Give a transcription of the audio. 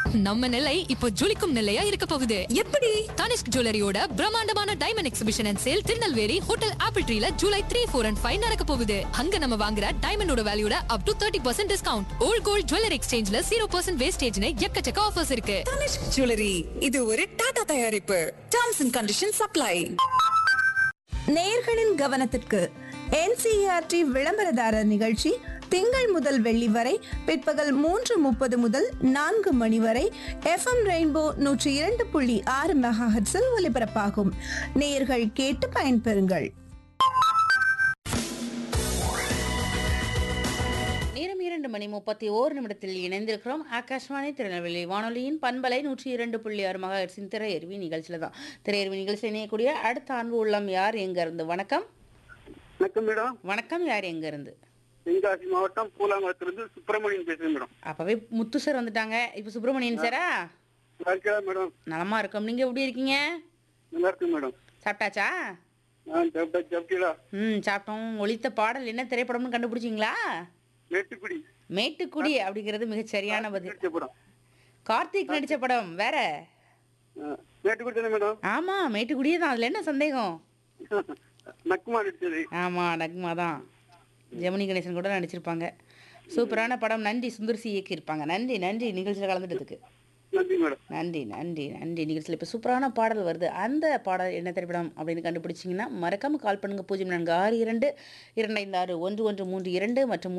நம்ம நிலை இப்போ ஜொலிக்கும் நிலையா இருக்க போகுது எப்படி தனிஷ்க் ஜுவல்லரியோட பிரம்மாண்டமான diamond exhibition and sale Tirunelveli hotel Apple ட்ரீல July three four and five நடக்க போகுது அங்க நம்ம வாங்குற டைமண்டோட வேல்யூட up to thirty percent discount old gold jewellery எக்ஸ்சேஞ்ச்ல ஜீரோ பர்சன்ட் வேஸ்டேஜ்னு எக்கச்சக்க ஆஃபர்ஸ் இருக்கு தனிஷ்க் ஜுவல்லரி இது ஒரு டாடா தயாரிப்பு டர்ம்ஸ் அண்ட் கண்டிஷன் சப்ளை நேயர்களின் கவனத்திற்கு என்சிஆர்டி விளம்பரதாரர் நிகழ்ச்சி திங்கள் முதல் வெள்ளி வரை பிற்பகல் மூன்று முப்பது முதல் நான்கு மணி வரை எஃப்எம் ரெயின்போ நூற்றி இரண்டு புள்ளி ஆறு மெகாஹெட்ஸில் ஒலிபரப்பாகும் நேயர்கள் கேட்டு பயன்பெறுங்கள் நேரம் இரண்டு மணி முப்பத்தி ஓரு நிமிடத்தில் இணைந்திருக்கிறோம் ஆகாஷ்வாணி திருநெல்வேலி வானொலியின் பண்பலை நூற்றி இரண்டு புள்ளி ஆறு மகாஹெட்ஸின் திரையருவி நிகழ்ச்சியில் தான் திரையருவி நிகழ்ச்சி இணையக்கூடிய அடுத்த அன்பு உள்ளம் யார் எங்க இருந்து வணக்கம் வணக்கம் மேடம் வணக்கம் யார் எங்க இருந்து தென்காசி மாவட்டம் பூலாங்குளத்திலிருந்து சுப்பிரமணியன் பேசுறேன் மேடம் அப்பவே முத்து சார் வந்துட்டாங்க இப்போ சுப்பிரமணியன் சாரா நல்லா இருக்கா மேடம் நலமா இருக்கோம் நீங்க எப்படி இருக்கீங்க நல்லா இருக்கு மேடம் சாப்பிட்டாச்சா நான் சாப்பிட்டா சாப்பிட்டீங்களா ம் சாப்பிட்டோம் ஒலித்த பாடல் என்ன திரைப்படம்னு கண்டுபிடிச்சிங்களா மேட்டுக்குடி மேட்டுக்குடி அப்படிங்கிறது மிகச் சரியான பதில் நடிச்ச படம் கார்த்திக் நடிச்ச படம் வேற ஆ, மேட்டுக்குடி தானே மேடம் ஆமா மேட்டுக்குடியே தான் அதுல என்ன சந்தேகம் நக்குமா நடிச்சது ஆமா நக்மா தான் ஜெமினி கணேசன் கூட நடிச்சிருப்பாங்க சூப்பரான படம் நன்றி சுந்தர்சி இயக்கியிருப்பாங்க நன்றி நன்றி நிகழ்ச்சியில் கலந்துட்டதுக்கு நன்றி மேடம் நன்றி நன்றி நன்றி நிகழ்ச்சியில் இப்போ சூப்பரான பாடல் வருது அந்த பாடல் என்ன திரைப்படம் அப்படின்னு கண்டுபிடிச்சிங்கன்னா மறக்காம கால் பண்ணுங்க பூஜ்ஜியம் நான்கு ஆறு இரண்டு இரண்டு ஐந்து ஆறு ஒன்று ஒன்று மூன்று இரண்டு மற்றும்